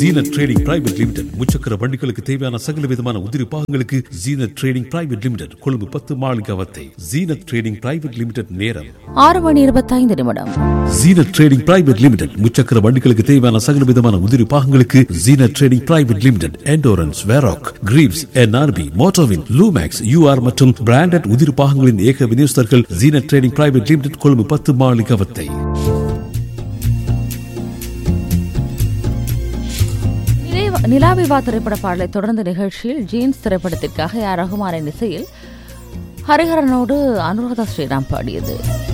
Zeenat trading private limited முச்சக்கர வண்டிகளுக்கு தேவையான சகல விதமான உதிரி பாகங்களுக்கு Zeenath trading private limited Colombo பத்து Maligawatte Zeenath trading private limited நேரம் ஆறு மணி இருபத்தைந்து நிமிடம் ஜீனத் ட்ரேடிங் பிரைவேட் லிமிடெட் முச்சக்கர வண்டிகளுக்கு தேவையான சகல விதமான உதிரி பாகங்களுக்கு Zeenath trading private limited endurance Varroc Greaves NRB மோட்டோவின் லூமேக்ஸ் யூஆர் மற்றும் பிராண்டட் உதிரி பாகங்களின் ஏக விநியோகஸ்தர்கள் Zeenath trading private limited Colombo பத்து மாளிகவத்தை நினைவ- நிலாவிவா திரைப்பட பாடலை தொடர்ந்த நிகழ்ச்சியில் ஜீன்ஸ் திரைப்படத்திற்காக ஆர் ரகுமாரின் இசையில் ஹரிஹரனோடு அனுராதா ஸ்ரீராம் பாடியது